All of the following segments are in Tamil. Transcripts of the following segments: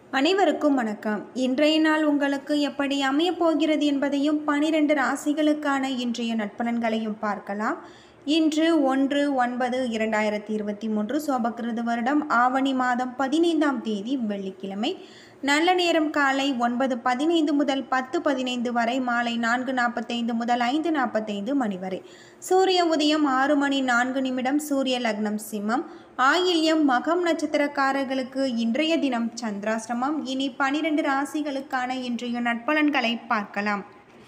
அனைவருக்கும் வணக்கம் இன்றைய நாள் உங்களுக்கு எப்படி அமையப் போகிறது என்பதையும் பனிரெண்டு ராசிகளுக்கான இன்றைய நட்பலன்களையும் பார்க்கலாம் இன்று ஒன்று ஒன்பது இரண்டாயிரத்தி இருபத்தி மூன்று சோபகிருது வருடம் ஆவணி மாதம் பதினைந்தாம் தேதி வெள்ளிக்கிழமை நல்ல நேரம் காலை ஒன்பது பதினைந்து முதல் பத்து பதினைந்து வரை மாலை நான்கு நாற்பத்தைந்து முதல் ஐந்து நாற்பத்தைந்து மணி வரை சூரிய உதயம் ஆறு மணி நான்கு நிமிடம் சூரிய லக்னம் சிம்மம் ஆயில்யம் மகம் நட்சத்திரக்காரர்களுக்கு இன்றைய தினம் சந்திராசிரமம் இனி பனிரெண்டு ராசிகளுக்கான இன்றைய நட்பலன்களை பார்க்கலாம்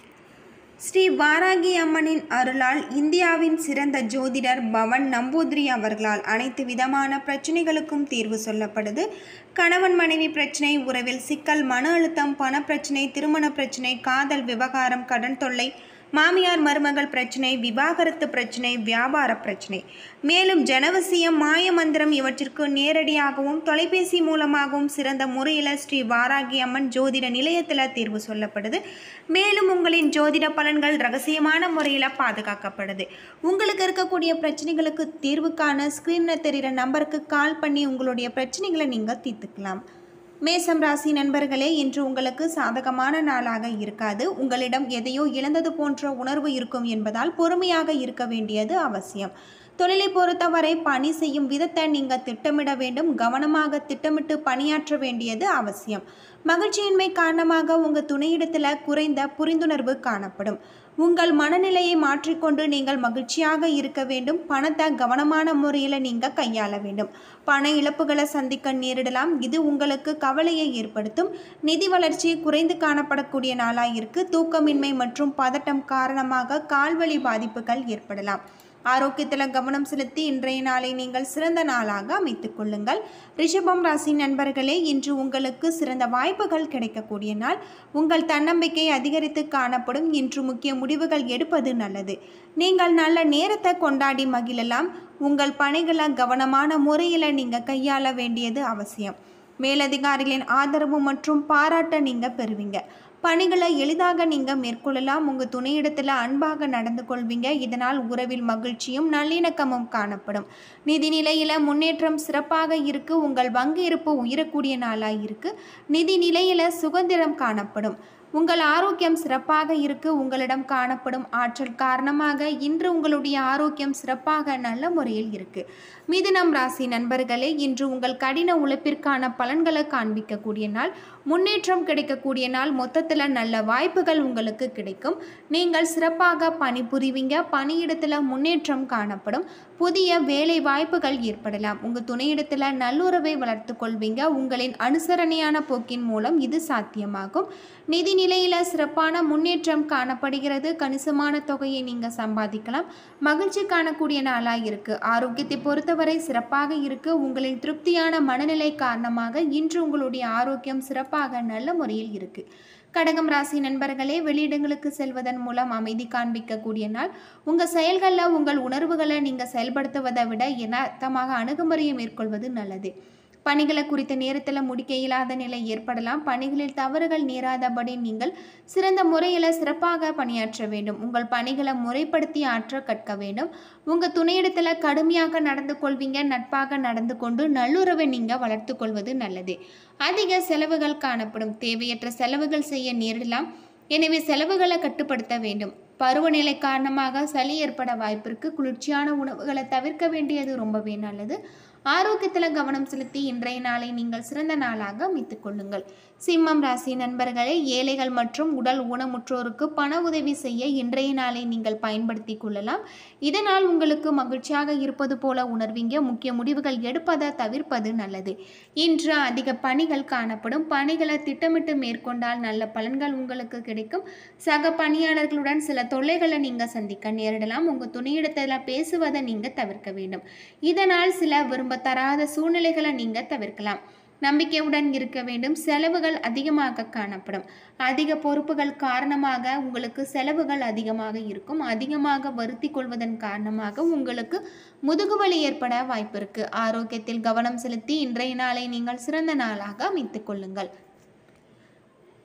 ஸ்ரீ வாராகி அம்மனின் அருளால் இந்தியாவின் சிறந்த ஜோதிடர் பவன் நம்பூதிரி அவர்களால் அனைத்து விதமான பிரச்சனைகளுக்கும் தீர்வு சொல்லப்படுது கணவன் மனைவி பிரச்சனை உறவில் சிக்கல் மன அழுத்தம் பணப்பிரச்சனை திருமண பிரச்சனை காதல் விவகாரம் கடன் தொல்லை மாமியார் மருமகள் பிரச்சனை விவாகரத்து பிரச்சனை வியாபார பிரச்சனை மேலும் ஜனவசியம் மாயமந்திரம் இவற்றிற்கு நேரடியாகவும் தொலைபேசி மூலமாகவும் சிறந்த முறையில் ஸ்ரீ வாராகி அம்மன் ஜோதிட நிலையத்தில் தீர்வு சொல்லப்படுது மேலும் உங்களின் ஜோதிட பலன்கள் ரகசியமான முறையில் பாதுகாக்கப்படுது உங்களுக்கு இருக்கக்கூடிய பிரச்சனைகளுக்கு தீர்வுக்கான ஸ்க்ரீனில் தெரிகிற நம்பருக்கு கால் பண்ணி உங்களுடைய பிரச்சனைகளை நீங்கள் தீர்த்துக்கலாம் மேசம் ராசி நண்பர்களே இன்று உங்களுக்கு சாதகமான நாளாக இருக்காது உங்களிடம் எதையோ இழந்தது போன்ற உணர்வு இருக்கும் என்பதால் பொறுமையாக இருக்க வேண்டியது அவசியம் தொழிலை பொறுத்தவரை பணி செய்யும் விதத்தை நீங்கள் திட்டமிட வேண்டும் கவனமாக திட்டமிட்டு பணியாற்ற வேண்டியது அவசியம் மகிழ்ச்சியின்மை காரணமாக உங்கள் துணையிடத்தில் குறைந்த புரிந்துணர்வு காணப்படும் உங்கள் மனநிலையை மாற்றிக்கொண்டு நீங்கள் மகிழ்ச்சியாக இருக்க வேண்டும் பணத்தை கவனமான முறையில் நீங்கள் கையாள வேண்டும் பண இழப்புகளை சந்திக்க நேரிடலாம் இது உங்களுக்கு கவலையை ஏற்படுத்தும் நிதி வளர்ச்சி குறைந்து காணப்படக்கூடிய நாளாக இருக்கு தூக்கமின்மை மற்றும் பதட்டம் காரணமாக கால்வழி பாதிப்புகள் ஏற்படலாம் ஆரோக்கியத்தில் கவனம் செலுத்தி இன்றைய நாளை நீங்கள் சிறந்த நாளாக அமைத்துக் கொள்ளுங்கள் ரிஷபம் ராசி நண்பர்களே இன்று உங்களுக்கு சிறந்த வாய்ப்புகள் கிடைக்கக்கூடிய நாள் உங்கள் தன்னம்பிக்கை அதிகரித்து காணப்படும் இன்று முக்கிய முடிவுகள் எடுப்பது நல்லது நீங்கள் நல்ல நேரத்தை கொண்டாடி மகிழலாம் உங்கள் பணிகளை கவனமான முறையில் நீங்கள் கையாள வேண்டியது அவசியம் மேலதிகாரிகளின் ஆதரவு மற்றும் பாராட்டை நீங்கள் பெறுவீங்க பணிகளை எளிதாக நீங்கள் மேற்கொள்ளலாம் உங்கள் துணையிடத்தில் அன்பாக நடந்து கொள்வீங்க இதனால் உறவில் மகிழ்ச்சியும் நல்லிணக்கமும் காணப்படும் நிதி நிலையில் முன்னேற்றம் சிறப்பாக இருக்கு உங்கள் வங்கி இருப்பு உயரக்கூடிய நாளாக இருக்கு நிதி நிலையில் சுதந்திரம் காணப்படும் உங்கள் ஆரோக்கியம் சிறப்பாக இருக்கு உங்களிடம் காணப்படும் ஆற்றல் காரணமாக இன்று உங்களுடைய ஆரோக்கியம் சிறப்பாக நல்ல முறையில் இருக்கு மிதுனம் ராசி நண்பர்களே இன்று உங்கள் கடின உழைப்பிற்கான பலன்களை காண்பிக்கக்கூடிய நாள் முன்னேற்றம் கிடைக்கக்கூடிய நாள் மொத்தத்தில் நல்ல வாய்ப்புகள் உங்களுக்கு கிடைக்கும் நீங்கள் சிறப்பாக பணிபுரிவீங்க பணியிடத்தில் முன்னேற்றம் காணப்படும் புதிய வேலை வாய்ப்புகள் ஏற்படலாம் உங்கள் துணையிடத்தில் நல்லுறவை வளர்த்து கொள்வீங்க உங்களின் அனுசரணையான போக்கின் மூலம் இது சாத்தியமாகும் நிதி நிலையில் சிறப்பான முன்னேற்றம் காணப்படுகிறது கணிசமான தொகையை நீங்கள் சம்பாதிக்கலாம் மகிழ்ச்சி காணக்கூடிய நாளாக இருக்குது ஆரோக்கியத்தை பொறுத்தவரை சிறப்பாக இருக்கு உங்களின் திருப்தியான மனநிலை காரணமாக இன்று உங்களுடைய ஆரோக்கியம் சிறப்பாக நல்ல முறையில் இருக்கு கடகம் ராசி நண்பர்களே வெளியிடங்களுக்கு செல்வதன் மூலம் அமைதி காண்பிக்கக்கூடிய நாள் உங்கள் செயல்களில் உங்கள் உணர்வுகளை நீங்கள் செயல்படுத்துவதை விட யதார்த்தமாக அணுகுமுறையை மேற்கொள்வது நல்லது பணிகளை குறித்த நேரத்தில் முடிக்க இயலாத நிலை ஏற்படலாம் பணிகளில் தவறுகள் நேராதபடி நீங்கள் சிறந்த முறையில் சிறப்பாக பணியாற்ற வேண்டும் உங்கள் பணிகளை முறைப்படுத்தி ஆற்ற கற்க வேண்டும் உங்கள் துணையிடத்தில் கடுமையாக நடந்து கொள்வீங்க நட்பாக நடந்து கொண்டு நல்லுறவை நீங்கள் வளர்த்து கொள்வது நல்லது அதிக செலவுகள் காணப்படும் தேவையற்ற செலவுகள் செய்ய நேரிடலாம் எனவே செலவுகளை கட்டுப்படுத்த வேண்டும் பருவநிலை காரணமாக சளி ஏற்பட வாய்ப்பிற்கு குளிர்ச்சியான உணவுகளை தவிர்க்க வேண்டியது ரொம்பவே நல்லது ஆரோக்கியத்தில் கவனம் செலுத்தி இன்றைய நாளை நீங்கள் சிறந்த நாளாக அமைத்துக் கொள்ளுங்கள் சிம்மம் ராசி நண்பர்களே ஏழைகள் மற்றும் உடல் ஊனமுற்றோருக்கு பண உதவி செய்ய இன்றைய நாளை நீங்கள் பயன்படுத்தி கொள்ளலாம் இதனால் உங்களுக்கு மகிழ்ச்சியாக இருப்பது போல உணர்வீங்க முக்கிய முடிவுகள் எடுப்பதை தவிர்ப்பது நல்லது இன்று அதிக பணிகள் காணப்படும் பணிகளை திட்டமிட்டு மேற்கொண்டால் நல்ல பலன்கள் உங்களுக்கு கிடைக்கும் சக பணியாளர்களுடன் சில தொல்லைகளை நீங்கள் சந்திக்க நேரிடலாம் உங்கள் துணையிடத்தில் பேசுவதை நீங்கள் தவிர்க்க வேண்டும் இதனால் சில விரும்ப தராத சூழ்நிலைகளை நீங்கள் தவிர்க்கலாம் நம்பிக்கையுடன் இருக்க வேண்டும் செலவுகள் அதிகமாக காணப்படும் அதிக பொறுப்புகள் காரணமாக உங்களுக்கு செலவுகள் அதிகமாக இருக்கும் அதிகமாக வருத்தி கொள்வதன் காரணமாக உங்களுக்கு முதுகுவலி ஏற்பட வாய்ப்பு இருக்கு ஆரோக்கியத்தில் கவனம் செலுத்தி இன்றைய நாளை நீங்கள் சிறந்த நாளாக அமைத்துக் கொள்ளுங்கள்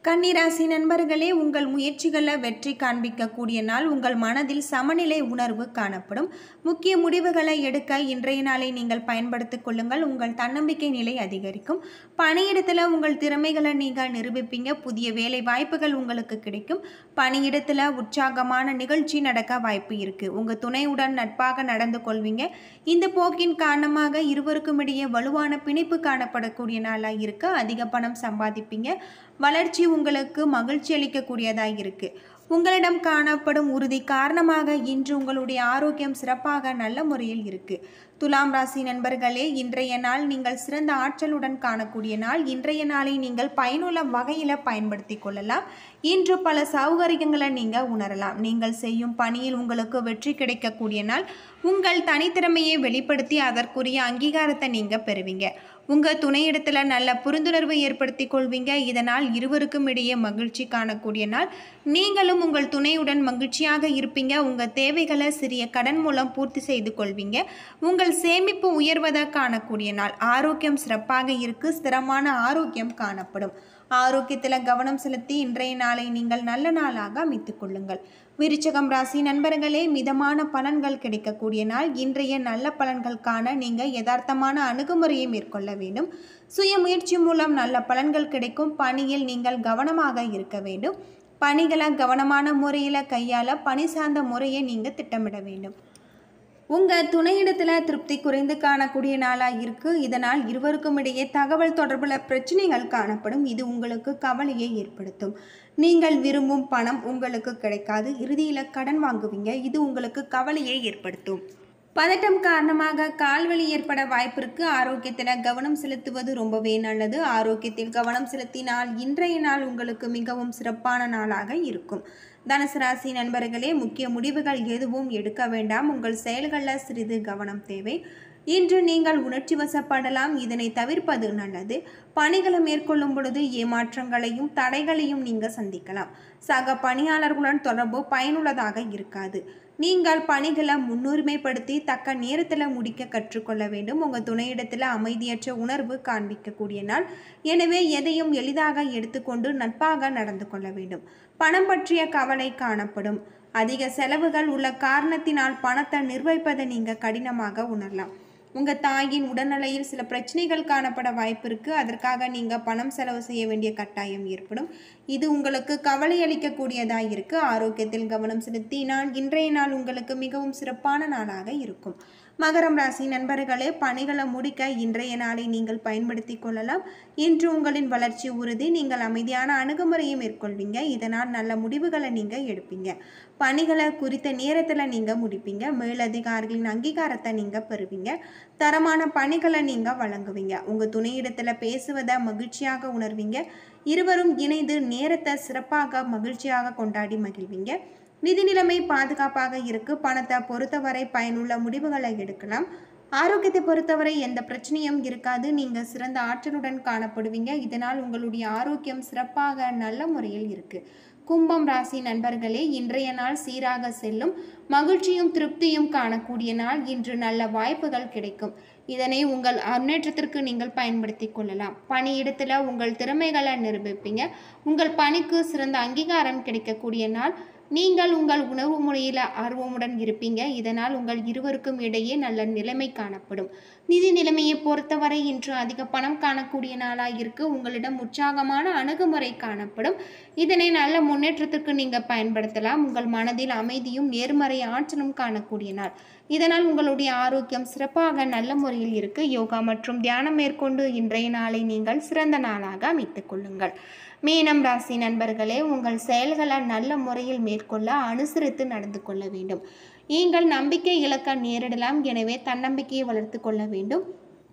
கன்னிராசி நண்பர்களே உங்கள் முயற்சிகளில் வெற்றி காண்பிக்கக்கூடிய நாள் உங்கள் மனதில் சமநிலை உணர்வு காணப்படும் முக்கிய முடிவுகளை எடுக்க இன்றைய நாளை நீங்கள் பயன்படுத்திக் கொள்ளுங்கள் உங்கள் தன்னம்பிக்கை நிலை அதிகரிக்கும் பணியிடத்தில் உங்கள் திறமைகளை நீங்கள் நிரூபிப்பீங்க புதிய வேலை வாய்ப்புகள் உங்களுக்கு கிடைக்கும் பணியிடத்தில் உற்சாகமான நிகழ்ச்சி நடக்க வாய்ப்பு இருக்கு உங்கள் துணையுடன் நட்பாக நடந்து கொள்வீங்க இந்த போக்கின் காரணமாக இருவருக்கும் இடையே வலுவான பிணைப்பு காணப்படக்கூடிய நாளாக இருக்கு அதிக பணம் சம்பாதிப்பீங்க வளர்ச்சி உங்களுக்கு மகிழ்ச்சி அளிக்கக்கூடியதாக இருக்கு உங்களிடம் காணப்படும் உறுதி காரணமாக இன்று உங்களுடைய ஆரோக்கியம் சிறப்பாக நல்ல முறையில் இருக்கு துலாம் ராசி நண்பர்களே இன்றைய நாள் நீங்கள் சிறந்த ஆற்றலுடன் காணக்கூடிய நாள் இன்றைய நாளை நீங்கள் பயனுள்ள வகையில் பயன்படுத்தி கொள்ளலாம் இன்று பல சௌகரியங்களை நீங்கள் உணரலாம் நீங்கள் செய்யும் பணியில் உங்களுக்கு வெற்றி கிடைக்கக்கூடிய நாள் உங்கள் தனித்திறமையை வெளிப்படுத்தி அதற்குரிய அங்கீகாரத்தை நீங்கள் பெறுவீங்க உங்கள் துணையிடத்தில் நல்ல புரிந்துணர்வை ஏற்படுத்தி கொள்வீங்க இதனால் இருவருக்கும் இடையே மகிழ்ச்சி காணக்கூடிய நாள் நீங்களும் உங்கள் துணையுடன் மகிழ்ச்சியாக இருப்பீங்க உங்கள் தேவைகளை சிறிய கடன் மூலம் பூர்த்தி செய்து கொள்வீங்க உங்கள் சேமிப்பு விரும்புவதை காணக்கூடிய நாள் ஆரோக்கியம் சிறப்பாக இருக்கு ஸ்திரமான ஆரோக்கியம் காணப்படும் ஆரோக்கியத்தில் கவனம் செலுத்தி இன்றைய நாளை நீங்கள் நல்ல நாளாக அமைத்துக் கொள்ளுங்கள் விருச்சகம் ராசி நண்பர்களே மிதமான பலன்கள் கிடைக்கக்கூடிய நாள் இன்றைய நல்ல பலன்கள் காண நீங்கள் யதார்த்தமான அணுகுமுறையை மேற்கொள்ள வேண்டும் சுய முயற்சி மூலம் நல்ல பலன்கள் கிடைக்கும் பணியில் நீங்கள் கவனமாக இருக்க வேண்டும் பணிகளை கவனமான முறையில் கையாள பணி சார்ந்த முறையை நீங்கள் திட்டமிட வேண்டும் உங்கள் துணையிடத்தில் திருப்தி குறைந்து காணக்கூடிய நாளாக இருக்குது இதனால் இருவருக்கும் இடையே தகவல் தொடர்புல பிரச்சனைகள் காணப்படும் இது உங்களுக்கு கவலையை ஏற்படுத்தும் நீங்கள் விரும்பும் பணம் உங்களுக்கு கிடைக்காது இறுதியில் கடன் வாங்குவீங்க இது உங்களுக்கு கவலையை ஏற்படுத்தும் பதட்டம் காரணமாக கால்வலி ஏற்பட வாய்ப்பிற்கு ஆரோக்கியத்தில் கவனம் செலுத்துவது ரொம்பவே நல்லது ஆரோக்கியத்தில் கவனம் செலுத்தினால் இன்றைய நாள் உங்களுக்கு மிகவும் சிறப்பான நாளாக இருக்கும் தனுசு ராசி நண்பர்களே முக்கிய முடிவுகள் எதுவும் எடுக்க வேண்டாம் உங்கள் செயல்களில் சிறிது கவனம் தேவை இன்று நீங்கள் உணர்ச்சி வசப்படலாம் இதனை தவிர்ப்பது நல்லது பணிகளை மேற்கொள்ளும் பொழுது ஏமாற்றங்களையும் தடைகளையும் நீங்கள் சந்திக்கலாம் சக பணியாளர்களுடன் தொடர்பு பயனுள்ளதாக இருக்காது நீங்கள் பணிகளை முன்னுரிமைப்படுத்தி தக்க நேரத்தில் முடிக்க கற்றுக்கொள்ள வேண்டும் உங்கள் துணையிடத்தில் அமைதியற்ற உணர்வு காண்பிக்கக்கூடிய நாள் எனவே எதையும் எளிதாக எடுத்துக்கொண்டு நட்பாக நடந்து கொள்ள வேண்டும் பணம் பற்றிய கவலை காணப்படும் அதிக செலவுகள் உள்ள காரணத்தினால் பணத்தை நிர்வகிப்பதை நீங்கள் கடினமாக உணரலாம் உங்கள் தாயின் உடல்நிலையில் சில பிரச்சனைகள் காணப்பட வாய்ப்பு இருக்குது அதற்காக நீங்கள் பணம் செலவு செய்ய வேண்டிய கட்டாயம் ஏற்படும் இது உங்களுக்கு கவலை அளிக்கக்கூடியதாக இருக்குது ஆரோக்கியத்தில் கவனம் செலுத்தினால் இன்றைய நாள் உங்களுக்கு மிகவும் சிறப்பான நாளாக இருக்கும் மகரம் ராசி நண்பர்களே பணிகளை முடிக்க இன்றைய நாளை நீங்கள் பயன்படுத்தி கொள்ளலாம் இன்று உங்களின் வளர்ச்சி உறுதி நீங்கள் அமைதியான அணுகுமுறையை மேற்கொள்வீங்க இதனால் நல்ல முடிவுகளை நீங்கள் எடுப்பீங்க பணிகளை குறித்த நேரத்தில் நீங்கள் முடிப்பீங்க மேலதிகாரிகளின் அங்கீகாரத்தை நீங்கள் பெறுவீங்க தரமான பணிகளை நீங்கள் வழங்குவீங்க உங்கள் துணையிடத்தில் பேசுவதை மகிழ்ச்சியாக உணர்வீங்க இருவரும் இணைந்து நேரத்தை சிறப்பாக மகிழ்ச்சியாக கொண்டாடி மகிழ்வீங்க நிதி நிலைமை பாதுகாப்பாக இருக்கு பணத்தை பொறுத்தவரை பயனுள்ள முடிவுகளை எடுக்கலாம் ஆரோக்கியத்தை பொறுத்தவரை எந்த பிரச்சனையும் இருக்காது நீங்கள் சிறந்த ஆற்றலுடன் காணப்படுவீங்க இதனால் உங்களுடைய ஆரோக்கியம் சிறப்பாக நல்ல முறையில் இருக்கு கும்பம் ராசி நண்பர்களே இன்றைய நாள் சீராக செல்லும் மகிழ்ச்சியும் திருப்தியும் காணக்கூடிய நாள் இன்று நல்ல வாய்ப்புகள் கிடைக்கும் இதனை உங்கள் முன்னேற்றத்திற்கு நீங்கள் பயன்படுத்தி கொள்ளலாம் பணியிடத்தில் உங்கள் திறமைகளை நிரூபிப்பீங்க உங்கள் பணிக்கு சிறந்த அங்கீகாரம் கிடைக்கக்கூடிய நாள் நீங்கள் உங்கள் உணவு முறையில் ஆர்வமுடன் இருப்பீங்க இதனால் உங்கள் இருவருக்கும் இடையே நல்ல நிலைமை காணப்படும் நிதி நிலைமையை பொறுத்தவரை இன்று அதிக பணம் காணக்கூடிய நாளாக இருக்கு உங்களிடம் உற்சாகமான அணுகுமுறை காணப்படும் இதனை நல்ல முன்னேற்றத்திற்கு நீங்கள் பயன்படுத்தலாம் உங்கள் மனதில் அமைதியும் நேர்மறை ஆற்றலும் காணக்கூடிய நாள் இதனால் உங்களுடைய ஆரோக்கியம் சிறப்பாக நல்ல முறையில் இருக்கு யோகா மற்றும் தியானம் மேற்கொண்டு இன்றைய நாளை நீங்கள் சிறந்த நாளாக அமைத்துக் கொள்ளுங்கள் மீனம் ராசி நண்பர்களே உங்கள் செயல்களை நல்ல முறையில் மேற்கொள்ள அனுசரித்து நடந்து கொள்ள வேண்டும் நீங்கள் நம்பிக்கை இழக்க நேரிடலாம் எனவே தன்னம்பிக்கையை வளர்த்து கொள்ள வேண்டும்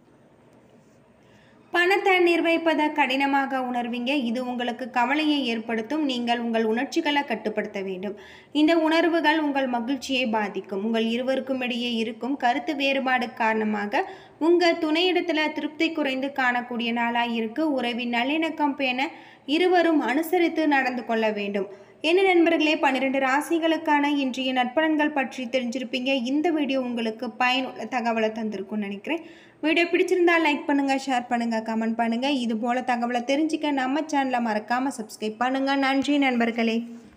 பணத்தை நிர்வகிப்பதை கடினமாக உணர்வீங்க இது உங்களுக்கு கவலையை ஏற்படுத்தும் நீங்கள் உங்கள் உணர்ச்சிகளை கட்டுப்படுத்த வேண்டும் இந்த உணர்வுகள் உங்கள் மகிழ்ச்சியை பாதிக்கும் உங்கள் இருவருக்கும் இடையே இருக்கும் கருத்து வேறுபாடு காரணமாக உங்கள் துணையிடத்தில் திருப்தி குறைந்து காணக்கூடிய நாளாக இருக்கு உறவின் நல்லிணக்கம் பேண இருவரும் அனுசரித்து நடந்து கொள்ள வேண்டும் என்ன நண்பர்களே பன்னிரெண்டு ராசிகளுக்கான இன்றைய நட்பலன்கள் பற்றி தெரிஞ்சிருப்பீங்க இந்த வீடியோ உங்களுக்கு பயனுள்ள தகவலை தந்திருக்கும்னு நினைக்கிறேன் வீடியோ பிடிச்சிருந்தா லைக் பண்ணுங்கள் ஷேர் பண்ணுங்கள் கமெண்ட் பண்ணுங்கள் இது போல் தகவலை தெரிஞ்சுக்க நம்ம சேனலை மறக்காமல் சப்ஸ்கிரைப் பண்ணுங்கள் நன்றி நண்பர்களே